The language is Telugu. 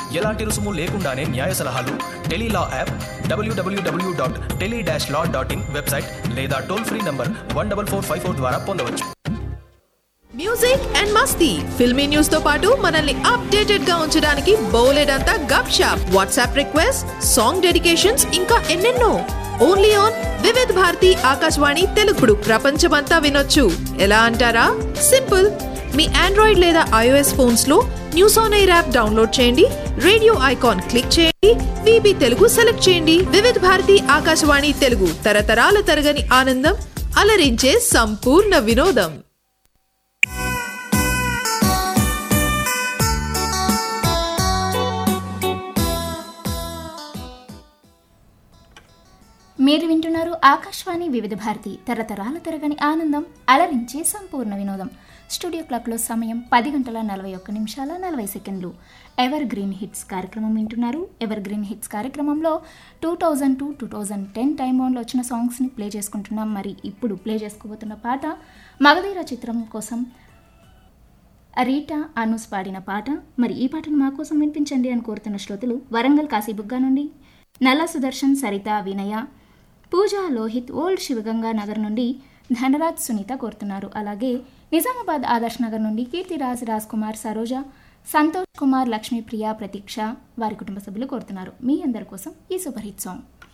ఎలాంటి రుసుము లేకుండానే న్యాయ సలహాలు టెలీలా యాప్ డబ్ల్యూడబ్ల్యూడబ్ల్యూ dot tele dash law dot in website లేదా toll free number one double four five four ద్వారా పొందవచ్చు మ్యూజిక్ అండ్ మస్తీ ఫిల్మీ న్యూస్ తో పాటు మనల్ని అప్డేటెడ్ గా ఉంచడానికి బౌలెడ్ అంతా గప్ షాప్ వాట్సాప్ రిక్వెస్ట్ సాంగ్ డెడికేషన్స్ ఇంకా ఎన్నెన్నో ఓన్లీ ఆన్ వివిధ్ భారతి ఆకాశవాణి తెలుగుడు ప్రపంచమంతా వినొచ్చు ఎలా అంటారా సింపుల్ మీ ఆండ్రాయిడ్ లేదా ఐఓఎస్ ఫోన్స్ లో news on air app download చేయండి రేడియో ఐకాన్ క్లిక్ చేయండి విబి తెలుగు సెలెక్ట్ చేయండి వివిధ భారతి ఆకాశవాణి తెలుగు తరతరాల తరగని ఆనందం అలరించే సంపూర్ణ వినోదం మీరు వింటున్నారు ఆకాశవాణి వివిధ భారతి తరతరాల తరగని ఆనందం అలరించే సంపూర్ణ వినోదం స్టూడియో క్లాక్లో సమయం పది గంటల నలభై ఒక్క నిమిషాల నలభై సెకండ్లు ఎవర్ గ్రీన్ హిట్స్ కార్యక్రమం వింటున్నారు ఎవర్ గ్రీన్ హిట్స్ కార్యక్రమంలో two thousand to two thousand ten time బౌండ్లో వచ్చిన సాంగ్స్ని ప్లే చేసుకుంటున్నాం మరి ఇప్పుడు ప్లే చేసుకోబోతున్న పాట మగధీర చిత్రం కోసం రీటా అనూస్ పాడిన పాట మరి ఈ పాటను మా కోసం వినిపించండి అని కోరుతున్న శ్రోతలు వరంగల్ కాశీబుగ్గా నుండి నల్ల సుదర్శన్ సరిత వినయ పూజ లోహిత్ ఓల్డ్ శివగంగా నగర్ నుండి ధనరాజ్ సునీత కోరుతున్నారు అలాగే నిజామాబాద్ ఆదర్శ్ నగర్ నుండి కీర్తిరాజ్ రాజ్ కుమార్ సరోజ సంతోష్ కుమార్ లక్ష్మీప్రియ ప్రతీక్ష వారి కుటుంబ సభ్యులు కోరుతున్నారు మీ అందరి కోసం ఈ సూపర్ హిట్ సాంగ్